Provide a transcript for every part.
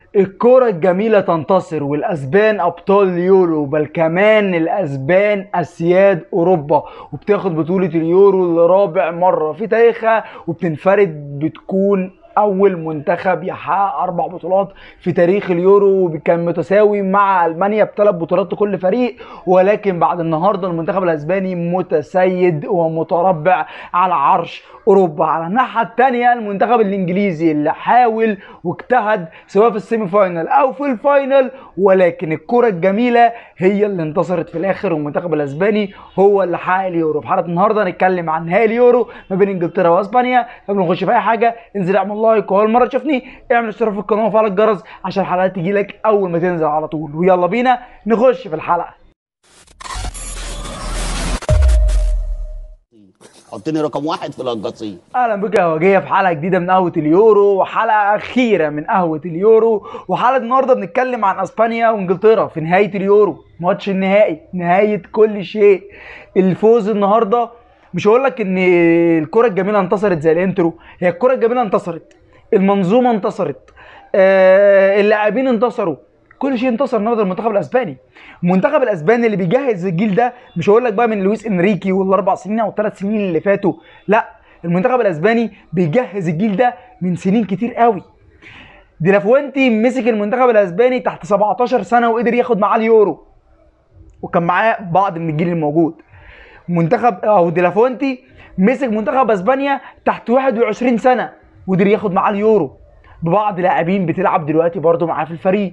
الكرة الجميلة تنتصر والأسبان أبطال اليورو بل كمان الأسبان أسياد أوروبا وبتاخد بطولة اليورو لرابع مرة في تاريخها وبتنفرد بتكون اول منتخب يحقق اربع بطولات في تاريخ اليورو كان متساوي مع المانيا بثلاث بطولات لكل فريق ولكن بعد النهارده المنتخب الاسباني متسيد ومتربع على عرش اوروبا على الناحيه الثانيه المنتخب الانجليزي اللي حاول واجتهد سواء في السيمي فاينل او في الفاينل ولكن الكره الجميله هي اللي انتصرت في الاخر والمنتخب الاسباني هو اللي حقق اليورو في حلقه النهارده هنتكلم عن نهائي اليورو ما بين انجلترا واسبانيا قبل ما نخش في اي حاجه انزل اعمل لايك واول مره تشوفني اعمل اشتراك في القناه وفعل الجرس عشان الحلقات تجي لك اول ما تنزل على طول ويلا بينا نخش في الحلقه حطني رقم واحد في القصيم اهلا بك يا وجيه في حلقه جديده من قهوه اليورو وحلقه اخيره من قهوه اليورو وحلقه النهارده بنتكلم عن اسبانيا وانجلترا في نهايه اليورو ماتش النهائي نهايه كل شيء الفوز النهارده مش هقول لك ان الكره الجميله انتصرت زي الانترو هي الكره الجميله انتصرت المنظومه انتصرت آه اللاعبين انتصروا كل شيء انتصر النهارده المنتخب الاسباني المنتخب الاسباني اللي بيجهز الجيل ده مش هقول لك بقى من لويس انريكي والاربع سنين او الثلاث سنين اللي فاتوا لا المنتخب الاسباني بيجهز الجيل ده من سنين كتير قوي دي لافوينتي مسك المنتخب الاسباني تحت 17 سنه وقدر ياخد معاه اليورو وكان معاه بعض من الجيل الموجود منتخب او دي لافوينتي مسك منتخب اسبانيا تحت 21 سنه وقدر ياخد معاه اليورو ببعض لاعبين بتلعب دلوقتي برضه معاه في الفريق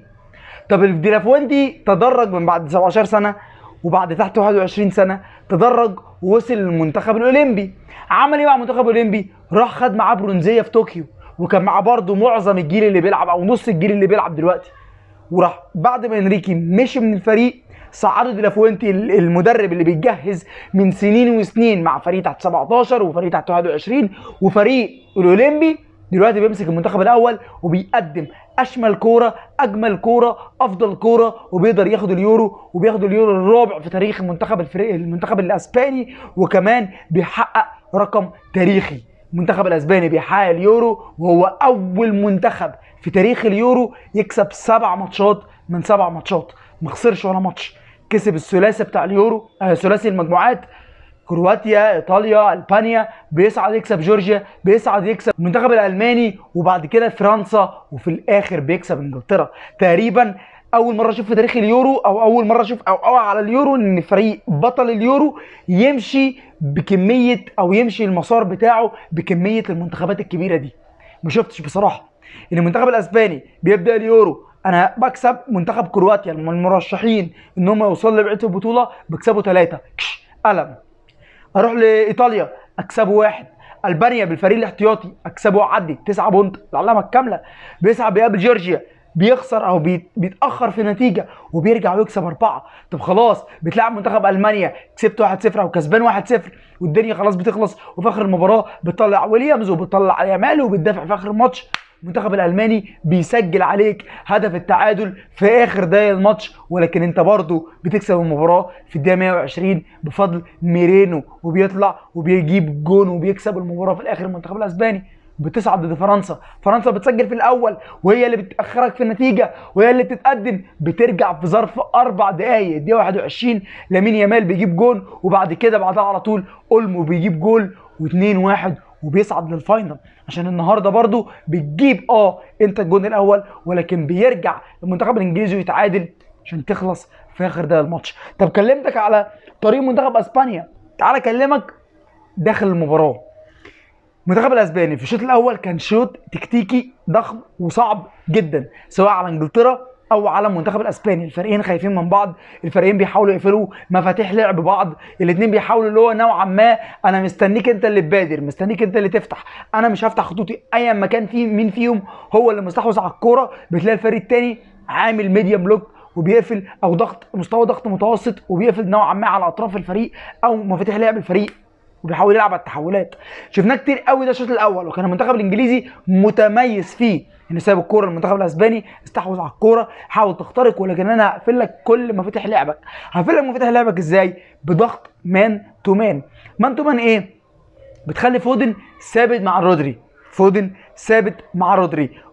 طب دي لافوينتي تدرج من بعد 17 سنه وبعد تحت 21 سنه تدرج ووصل للمنتخب الاولمبي عمل ايه مع المنتخب الاولمبي راح خد معاه برونزيه في طوكيو وكان معاه برضه معظم الجيل اللي بيلعب او نص الجيل اللي بيلعب دلوقتي وراح بعد ما انريكي مشي من الفريق صعدوا دي لافوينتي المدرب اللي بيجهز من سنين وسنين مع فريق تحت 17 وفريق تحت 21 وفريق الاولمبي دلوقتي بيمسك المنتخب الاول وبيقدم اشمل كوره اجمل كوره افضل كوره وبيقدر ياخد اليورو وبياخد اليورو الرابع في تاريخ المنتخب الفريق المنتخب الاسباني وكمان بيحقق رقم تاريخي المنتخب الاسباني بيحقق اليورو وهو اول منتخب في تاريخ اليورو يكسب سبع ماتشات من سبع ماتشات ما خسرش ولا ماتش كسب الثلاثي بتاع اليورو آه ثلاثي المجموعات كرواتيا ايطاليا البانيا بيصعد يكسب جورجيا بيصعد يكسب المنتخب الالماني وبعد كده فرنسا وفي الاخر بيكسب انجلترا تقريبا اول مره اشوف في تاريخ اليورو او اول مره اشوف او او على اليورو ان فريق بطل اليورو يمشي بكميه او يمشي المسار بتاعه بكميه المنتخبات الكبيره دي ما شفتش بصراحه ان المنتخب الاسباني بيبدا اليورو انا بكسب منتخب كرواتيا من المرشحين ان هم يوصلوا لبعيد البطوله بكسبوا ثلاثه قلم اروح لايطاليا اكسبوا واحد البانيا بالفريق الاحتياطي اكسبه وعدي 9 بونت العلامه الكامله بيصعد بيقابل جورجيا بيخسر او بيتاخر في نتيجه وبيرجع ويكسب اربعه طب خلاص بتلعب منتخب المانيا كسبت 1-0 او كسبان 1-0 والدنيا خلاص بتخلص وفي اخر المباراه بتطلع ويليامز وبتطلع يامال وبتدافع في اخر الماتش المنتخب الالماني بيسجل عليك هدف التعادل في اخر دقايق الماتش ولكن انت برضه بتكسب المباراه في الدقيقه 120 بفضل ميرينو وبيطلع وبيجيب جون وبيكسب المباراه في الاخر المنتخب الاسباني بتصعد ضد فرنسا فرنسا بتسجل في الاول وهي اللي بتاخرك في النتيجه وهي اللي بتتقدم بترجع في ظرف اربع دقائق الدقيقه 21 لامين يامال بيجيب جون وبعد كده بعدها على طول اولمو بيجيب جول و2 1 وبيصعد للفاينل عشان النهارده برضو بتجيب اه انت الجون الاول ولكن بيرجع المنتخب الانجليزي يتعادل عشان تخلص في اخر ده الماتش طب كلمتك على طريق منتخب اسبانيا تعالى اكلمك داخل المباراه المنتخب الاسباني في الشوط الاول كان شوط تكتيكي ضخم وصعب جدا سواء على انجلترا او على المنتخب الاسباني الفريقين خايفين من بعض الفريقين بيحاولوا يقفلوا مفاتيح لعب بعض الاثنين بيحاولوا اللي هو نوعا ما انا مستنيك انت اللي تبادر مستنيك انت اللي تفتح انا مش هفتح خطوطي ايا ما كان في مين فيهم هو اللي مستحوذ على الكوره بتلاقي الفريق الثاني عامل ميديا بلوك وبيقفل او ضغط مستوى ضغط متوسط وبيقفل نوعا ما على اطراف الفريق او مفاتيح لعب الفريق وبيحاول يلعب على التحولات شفناه كتير قوي ده الشوط الاول وكان المنتخب الانجليزي متميز فيه ان ساب الكوره المنتخب الاسباني استحوذ على الكوره حاول تخترق ولكن انا هقفل لك كل مفاتيح لعبك هقفل لك مفاتيح لعبك ازاي بضغط مان تو مان مان تو مان ايه بتخلي فودن ثابت مع رودري فودن ثابت مع رودري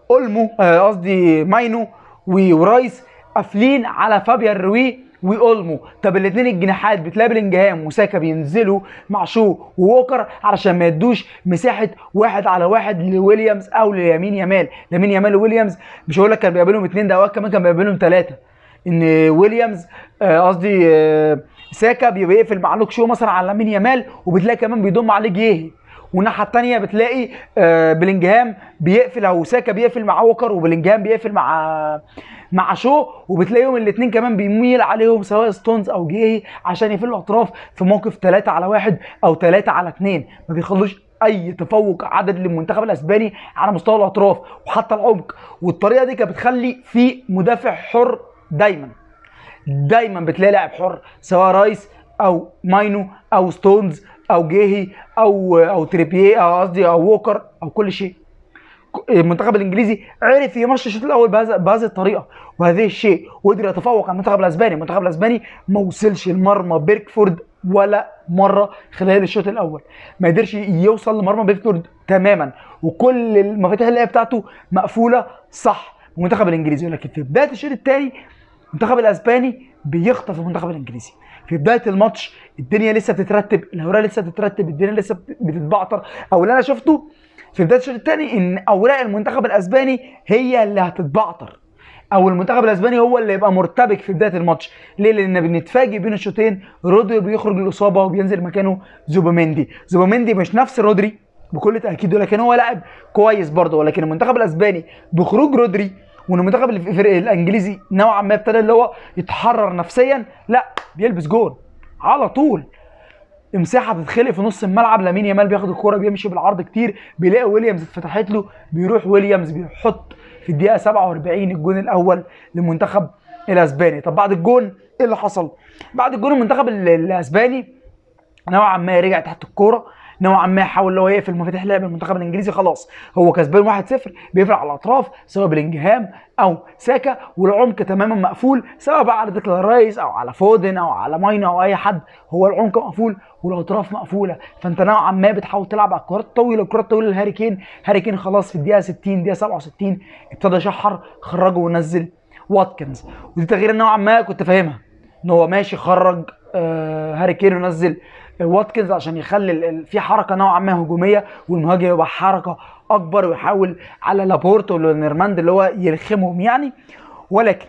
اولمو آه، قصدي ماينو و- ورايس قافلين على فابيان روي واولمو طب الاثنين الجناحات بتلاقي بلينجهام وساكا بينزلوا مع شو ووكر علشان ما يدوش مساحه واحد على واحد لويليامز او ليمين يامال لامين يامال وويليامز مش هقول لك كان بيقابلهم اثنين ده أوقات كمان كان بيقابلهم ثلاثه ان ويليامز آه، قصدي آه، ساكا بيبقى يقفل مع لوك شو مثلا على لامين يامال وبتلاقي كمان بيضم عليه جيهي والناحيه الثانيه بتلاقي آه، بلينجهام بيقفل او ساكا بيقفل مع ووكر وبلينجهام بيقفل مع مع شو وبتلاقيهم الاثنين كمان بيميل عليهم سواء ستونز او جيهي عشان يقفلوا الاطراف في موقف 3 على واحد او 3 على 2 ما بيخلوش اي تفوق عدد للمنتخب الاسباني على مستوى الاطراف وحتى العمق والطريقه دي كانت بتخلي في مدافع حر دايما دايما بتلاقي لاعب حر سواء رايس او ماينو او ستونز او جيهي او او تريبيه او قصدي او ووكر او كل شيء المنتخب الانجليزي عرف يمشي الشوط الاول بهذا بهذه الطريقه وهذه الشيء وقدر يتفوق على المنتخب الاسباني المنتخب الاسباني ما وصلش لمرمى بيركفورد ولا مره خلال الشوط الاول ما قدرش يوصل لمرمى بيركفورد تماما وكل المفاتيح اللعب بتاعته مقفوله صح المنتخب الانجليزي ولكن في بدايه الشوط الثاني المنتخب الاسباني بيخطف المنتخب الانجليزي في بدايه الماتش الدنيا لسه بتترتب الاوراق لسه بتترتب الدنيا لسه بت- بتتبعتر او اللي انا شفته في بدايه الشوط الثاني ان اوراق المنتخب الاسباني هي اللي هتتبعتر او المنتخب الاسباني هو اللي يبقى مرتبك في بدايه الماتش ليه لان بنتفاجئ بين الشوطين رودري بيخرج الاصابه وبينزل مكانه زوباميندي زوباميندي مش نفس رودري بكل تاكيد ولكن هو لاعب كويس برضه ولكن المنتخب الاسباني بخروج رودري وان المنتخب اللي في الفرق الانجليزي نوعا ما ابتدى اللي هو يتحرر نفسيا لا بيلبس جول على طول مساحه بتتخلق في نص الملعب لامين يامال بياخد الكوره بيمشي بالعرض كتير بيلاقي ويليامز اتفتحت له بيروح ويليامز بيحط في الدقيقه 47 الجون الاول للمنتخب الاسباني طب بعد الجون ايه اللي حصل بعد الجون المنتخب ال- الاسباني نوعا ما رجع تحت الكوره نوعا ما حاول اللي هو يقفل مفاتيح لعب المنتخب الانجليزي خلاص هو كسبان 1-0 بيقفل على الاطراف سواء بالانجهام او ساكا والعمق تماما مقفول سواء بقى على ديكلان رايس او على فودن او على ماينا او اي حد هو العمق مقفول والاطراف مقفوله فانت نوعا ما بتحاول تلعب على الكرات الطويله الكرات الطويله لهاري كين هاري كين خلاص في الدقيقه 60 دقيقه 67 ابتدى يشحر خرجه ونزل واتكنز ودي تغيير نوعا ما كنت فاهمها ان هو ماشي خرج آه هاري كين ونزل آه، واتكنز عشان يخلي ال- ال- في حركه نوعا ما هجوميه والمهاجم يبقى حركه اكبر ويحاول على لابورتو ولينرماند اللي هو يرخمهم يعني ولكن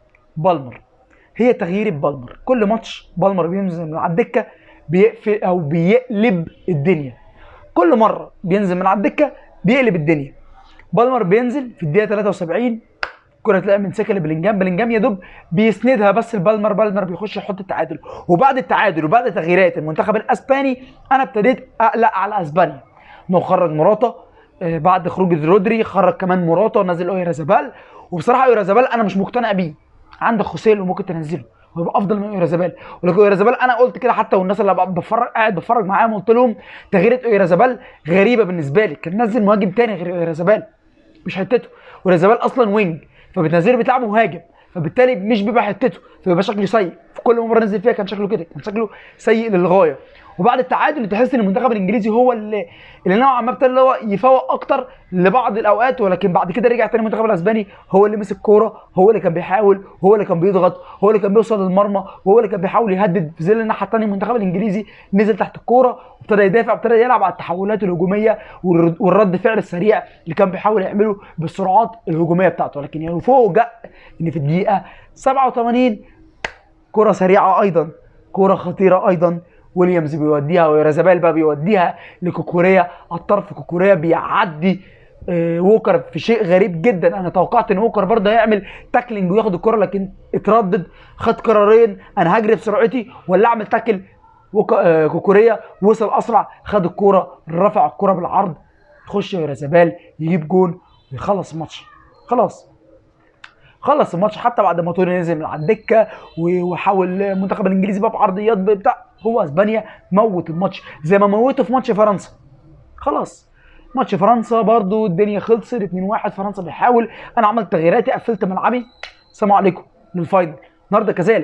بالمر هي تغيير بالمر كل ماتش بالمر بينزل من على الدكه بيقفل او بيقلب الدنيا كل مره بينزل من على الدكه بيقلب الدنيا بالمر بينزل في الدقيقه 73 الكره تلاقي من سكه لبلينجهام بلينجهام يا دوب بيسندها بس البالمر بالمر بيخش يحط التعادل وبعد التعادل وبعد تغييرات المنتخب الاسباني انا ابتديت اقلق على اسبانيا انه خرج مراتا آه، بعد خروج رودري خرج كمان مراتا ونزل اويرازابال وبصراحه اويرازابال انا مش مقتنع بيه عندك خوسيلو ممكن تنزله ويبقى افضل من اويرازابال ولكن اويرازابال انا قلت كده حتى والناس اللي بقى بتفرج قاعد بتفرج معاهم قلت لهم تغييرات اويرازابال غريبه بالنسبه لي كان نزل مهاجم تاني غير اويرازابال مش حتته اويرازابال اصلا وينج فبتنزله بتلعب مهاجم فبالتالي مش بيبقى حتته فبيبقى شكله سيء في كل مره نزل فيها كان شكله كده كان شكله سيء للغايه وبعد التعادل تحس ان المنتخب الانجليزي هو اللي اللي نوعا ما ابتدى اللي هو يفوق اكتر لبعض الاوقات ولكن بعد كده رجع تاني المنتخب الاسباني هو اللي مسك كوره هو اللي كان بيحاول هو اللي كان بيضغط هو اللي كان بيوصل للمرمى وهو اللي كان بيحاول يهدد في ظل الناحيه الثانيه المنتخب الانجليزي نزل تحت الكوره وابتدى يدافع وابتدى يلعب على التحولات الهجوميه والرد- والرد فعل السريع اللي كان بيحاول يعمله بالسرعات الهجوميه بتاعته لكن يفوجئ ان في الدقيقه 87 كرة سريعة أيضا كرة خطيرة أيضا ويليامز بيوديها ويرازابال بقى بيوديها لكوكوريا على الطرف كوكوريا بيعدي آه، ووكر في شيء غريب جدا انا توقعت ان ووكر برضه هيعمل تاكلينج وياخد الكرة لكن اتردد خد قرارين انا هجري بسرعتي ولا اعمل تاكل ووكا- آه، كوكوريا وصل اسرع خد الكرة رفع الكرة بالعرض يخش يرازابال يجيب جون ويخلص الماتش خلاص خلص الماتش حتى بعد ما توني نزل من على الدكه و- وحاول المنتخب الانجليزي بقى بعرضيات بتاع هو اسبانيا موت الماتش زي ما موته في ماتش فرنسا خلاص ماتش فرنسا برضو الدنيا خلصت 2-1 فرنسا بيحاول انا عملت تغييراتي قفلت ملعبي سلام عليكم للفاينل النهارده كذلك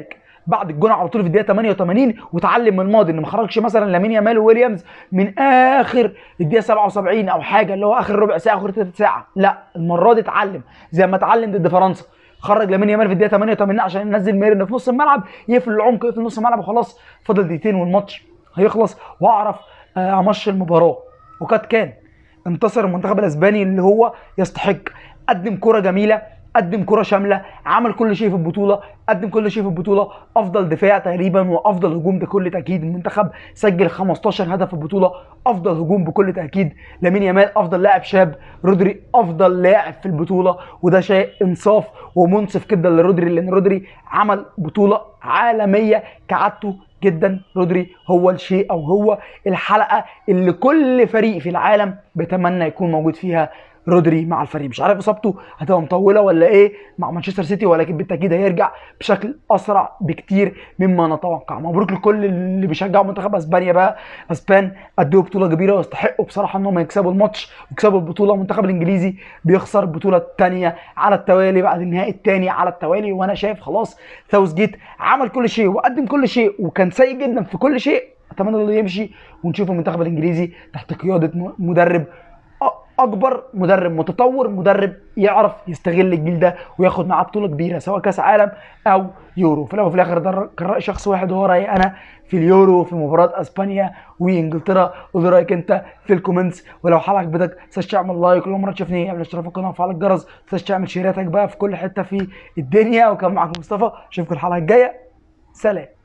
بعد الجون على طول في الدقيقه 88 وتعلم من الماضي ان ما خرجش مثلا لامين يامال وويليامز من اخر الدقيقه 77 او حاجه اللي هو اخر ربع ساعه اخر ثلث ساعه لا المره دي اتعلم زي ما اتعلم ضد فرنسا خرج لامين يامال في الدقيقه 88 عشان ينزل ميرن في نص الملعب يقفل العمق يقفل نص الملعب وخلاص فاضل دقيقتين والماتش هيخلص واعرف آه، امشي المباراه وقد كان انتصر المنتخب الاسباني اللي هو يستحق قدم كرة جميلة قدم كرة شاملة عمل كل شيء في البطولة قدم كل شيء في البطولة أفضل دفاع تقريبا وأفضل هجوم بكل تأكيد المنتخب سجل 15 هدف في البطولة أفضل هجوم بكل تأكيد لامين يامال أفضل لاعب شاب رودري أفضل لاعب في البطولة وده شيء إنصاف ومنصف جدا لرودري لأن رودري عمل بطولة عالمية كعادته جدا رودري هو الشيء او هو الحلقه اللي كل فريق في العالم بيتمنى يكون موجود فيها رودري مع الفريق مش عارف اصابته هتبقى مطوله ولا ايه مع مانشستر سيتي ولكن بالتاكيد هيرجع بشكل اسرع بكتير مما نتوقع مبروك لكل اللي بيشجعوا منتخب اسبانيا بقى اسبان قدموا بطوله كبيره ويستحقوا بصراحه ان هم يكسبوا الماتش ويكسبوا البطوله المنتخب الانجليزي بيخسر البطوله الثانيه على التوالي بعد النهائي الثاني على التوالي وانا شايف خلاص ساوث جيت عمل كل شيء وقدم كل شيء وكان سيء جدا في كل شيء اتمنى انه يمشي ونشوف المنتخب الانجليزي تحت قياده م- مدرب أ- اكبر مدرب متطور مدرب يعرف يستغل الجيل ده وياخد معاه بطوله كبيره سواء كاس عالم او يورو في الاول وفي الاخر ده كان راي شخص واحد وهو رايي انا في اليورو في مباراه اسبانيا وانجلترا قول رايك انت في الكومنتس ولو حلقه عجبتك ما تنساش تعمل لايك ولو مره تشوفني قبل الاشتراك في القناه وفعل الجرس ما تنساش تعمل شيراتك بقى في كل حته في الدنيا وكان معاكم مصطفى اشوفكم الحلقه الجايه سلام